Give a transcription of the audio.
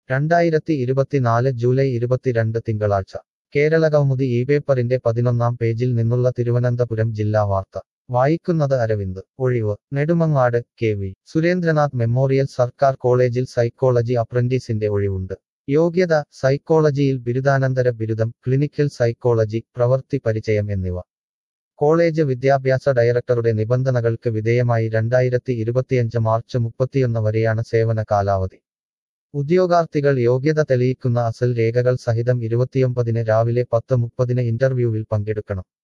രണ്ടായിരത്തി ഇരുപത്തിനാല് ജൂലൈ ഇരുപത്തിരണ്ട് തിങ്കളാഴ്ച കേരള കൗമുദി ഈ പേപ്പറിന്റെ പതിനൊന്നാം പേജിൽ നിന്നുള്ള തിരുവനന്തപുരം ജില്ലാ വാർത്ത വായിക്കുന്നത് അരവിന്ദ് ഒഴിവ് Nedumangad K V Surendranath memorial സർക്കാർ കോളേജിൽ സൈക്കോളജി അപ്രന്റീസിന്റെ ഒഴിവുണ്ട് യോഗ്യത സൈക്കോളജിയിൽ ബിരുദാനന്തര ബിരുദം ക്ലിനിക്കൽ സൈക്കോളജി പ്രവൃത്തി പരിചയം എന്നിവ കോളേജ് വിദ്യാഭ്യാസ ഡയറക്ടറുടെ നിബന്ധനകൾക്ക് വിധേയമായി രണ്ടായിരത്തി ഇരുപത്തിയഞ്ച് മാർച്ച് മുപ്പത്തിയൊന്ന് വരെയാണ് സേവന കാലാവധി ഉദ്യോഗാർത്ഥികൾ യോഗ്യത തെളിയിക്കുന്ന അസൽ രേഖകൾ സഹിതം ഇരുപത്തിയൊമ്പതിന് രാവിലെ പത്ത് മുപ്പതിന് ഇന്റർവ്യൂവിൽ പങ്കെടുക്കണം